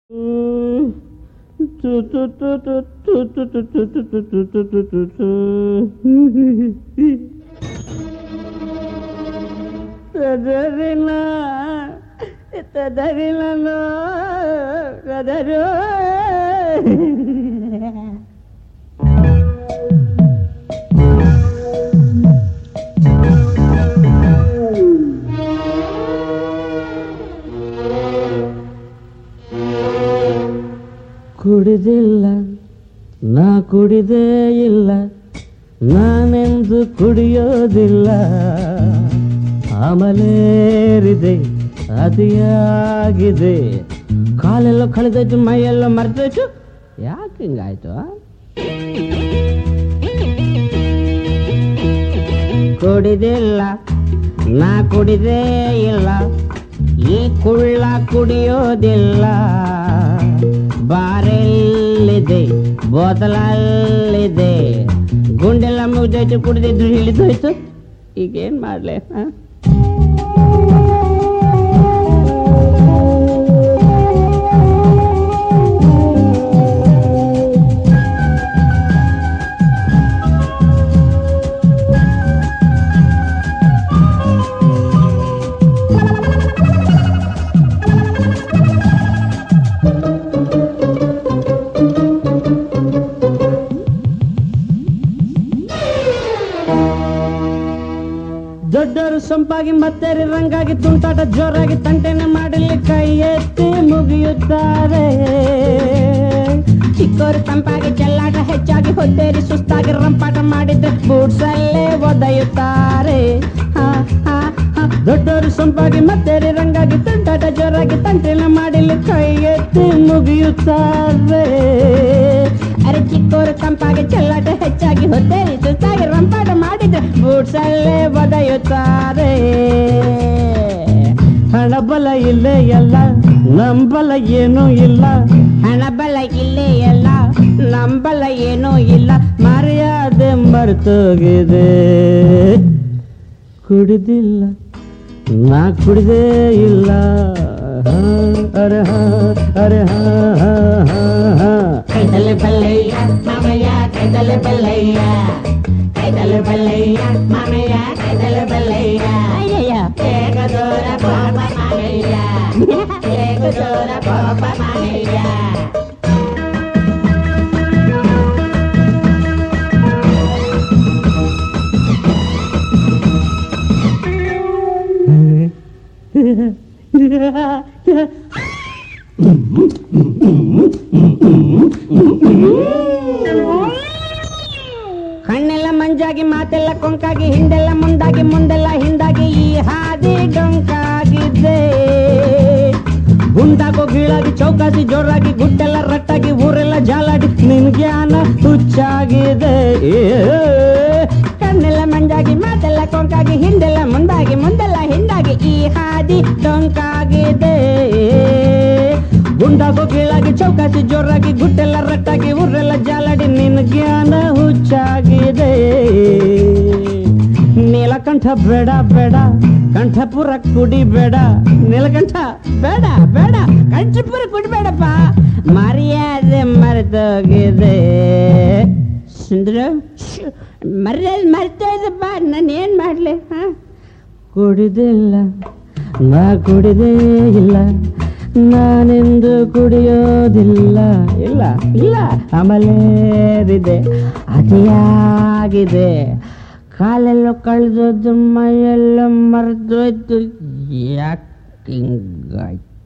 ತದರಿನ ತದರಿನನು ತದರು ಕುಡಿದಿಲ್ಲ ನಾ ಕುಡಿದೇ ಇಲ್ಲ ನಾನೆಂದು ಕುಡಿಯೋದಿಲ್ಲ ಆಮಲೇರಿದೆ ಅತಿಯಾಗಿದೆ ಕಾಲೆಲ್ಲ ಕಳೆದೋಯ್ತು ಮೈಯೆಲ್ಲ ಮರ್ತೋಯ್ತು ಯಾಕೆ ಹಿಂಗಾಯ್ತು ಆ? ಕುಡಿದಿಲ್ಲ ನಾ ಕುಡಿದೇ ಇಲ್ಲ ಈ ಕುಳ್ಳ ಕುಡಿಯೋದಿಲ್ಲ ಬಾರೆಲ್ಲಿದೆ ಬೋತಲಲ್ಲಿದೆ ಗುಂಡೆಲ್ಲ ಮುಗ್ದೋಯ್ತು ಕುಡಿದಿದ್ರು ಹಿಡಿದೋಯ್ತು ಈಗೇನ್ ಮಾಡ್ಲೆ ಆ? ದೊಡ್ಡವರು ಸೊಂಪಾಗಿ ಮತ್ತೇರಿ ರಂಗಾಗಿ ತುಂಟಾಟ ಜೋರಾಗಿ ತಂಟೆನೆ ಮಾಡಲಿ ಕೈ ಎತ್ತಿ ಮುಗಿಯುತ್ತಾರೆ ಚಿಕ್ಕವರು ತಂಪಾಗಿ ಚೆಲ್ಲಾಟ ಹೆಚ್ಚಾಗಿ ಹೊದ್ದೇರಿ ಸುಸ್ತಾಗಿ ರಂಪಾಟ ಮಾಡಿದ್ರೆ ಬೂಟ್ಸಲ್ಲೇ ಒದೆಯುತ್ತಾರೆ ಹಾ, ಹಾ, ಹಾ. ದೊಡ್ಡವರು ಸೊಂಪಾಗಿ ಮತ್ತೇರಿ ರಂಗಾಗಿ ತುಂಟಾಟ ಜೋರಾಗಿ ತಂಟೆನೆ ಮಾಡಲಿ ಕೈ ಎತ್ತಿ ಮುಗಿಯುತ್ತಾರೆ ಅರೆ ಚಿಕ್ಕವರು ತಂಪಾಗಿ ಚೆಲ್ಲಾಟ ಹೆಚ್ಚಾಗಿ ಹೊದ್ದೇರಿ ಸುಸ್ತಾಗಿ ರಂಪಾಟ ಮಾಡಿದ್ರೆ ಬೂಟ್ಸಲ್ಲೇ ಒದೆಯುತ್ತಾರೆ ಹಣಬಲ ಇಲ್ಲೇ ಎಲ್ಲ ನಂಬಲ ಏನೂ ಇಲ್ಲ ಹಣಬಲ ಇಲ್ಲೇ ಎಲ್ಲ ನಂಬಲ ಏನೂ ಇಲ್ಲ ಮರ್ಯಾದೆ ಮರ್ತೋಗಿದೆ ಕುಡಿದಿಲ್ಲ ನಾ ಕುಡಿದೇ ಇಲ್ಲ ಹಾ, ಅರೆ ಹಾ, ಅರೆ ಹಾ, ಹಾ, ಹಾ, ಹಾ. ಕೈತಲೆ ಬಲ್ಲಯ್ಯ ಮಾಮಯ್ಯ ಕೈತಲೆ ಬಲ್ಲಯ್ಯ ಕೈತಲೆ ಬಲ್ಲಯ್ಯ ಮಾಮಯ್ಯ ಕೈತಲೆ ಬಲ್ಲಯ್ಯ ಅಯ್ಯಯ್ಯ. ಏಕ ದೂರ ಪಾಪ ಮಾಮಯ್ಯ ಏಕ ದೂರ ಪಾಪ ಮಾಮಯ್ಯ ಕಣ್ಣೆಲ್ಲ ಮಂಜಾಗಿ ಮಾತೆಲ್ಲ ಕೊಂಕಾಗಿ ಹಿಂದೆಲ್ಲ ಮುಂದಾಗಿ ಮುಂದೆಲ್ಲ ಹಿಂದಾಗಿ ಈ ಹಾದಿ ಡೊಂಕಾಗಿದ್ದೆ ಗುಂಡಾಗೋ ಗೀಳಾಗಿ ಚೌಕಾಸಿ ಜೋರಾಗಿ ಗುಡ್ಡೆಲ್ಲ ರಟ್ಟಾಗಿ ಊರೆಲ್ಲ ಜಾಲಾಡಿ ನಿನ್ ಜ್ಞಾನ ಹುಚ್ಚಾಗಿದೆ ಏ, ಕಣ್ಣೆಲ್ಲ ಮಂಜಾಗಿ ಮಾತೆಲ್ಲ ಕೊಂಕಾಗಿ ಹಿಂದೆಲ್ಲ ಮುಂದಾಗಿ ಮುಂದೆಲ್ಲ ಹಿಂದಾಗಿ ಈ ಹಾದಿ ಡೊಂಕಾಗಿದೆ ಗುಂಡಾಗೋ ಕೀಳಾಗಿ ಚೌಕಾಸಿ ಜೋರಾಗಿ ಗುಡ್ಡೆಲ್ಲ ರಟ್ಟಾಗಿ ಊರೆಲ್ಲ ಜಾಲಾಡಿ ನಿನ್ ಜ್ಞಾನ ಹುಚ್ಚಾಗಿದೆ ನೀಲಕಂಠ ಬೇಡ ಬೇಡ ಕಂಠಪುರ ಕುಡಿಬೇಡ ನೀಲಕಂಠ ಬೇಡ ಬೇಡ ಕಂಠಪುರ ಕುಡಿಬೇಡಪ್ಪ ಮರ್ಯಾದೆ ಮರೆತೋಗಿದೆ ಸುಂದ್ರ ಮರ್ಯಾದೆ ಮರೆತೋಯ್ದಪ್ಪ ನಾನು ಏನ್ ಮಾಡ್ಲಿ ಹಾ ಕುಡಿದಿಲ್ಲ ನಾ ಕುಡಿದೇ ಇಲ್ಲ ನಾನೆಂದು ಕುಡಿಯೋದಿಲ್ಲ ಇಲ್ಲ ಇಲ್ಲ ಆಮೇಲೇರಿದೆ ಅತಿಯಾಗಿದೆ ಕಾಲೆಲ್ಲ ಕಳೆದೋದು ಮೈಯೆಲ್ಲ ಮರೆದೋಯ್ತು ಯಾಕೆ ಹಿಂಗಾಯ್ತು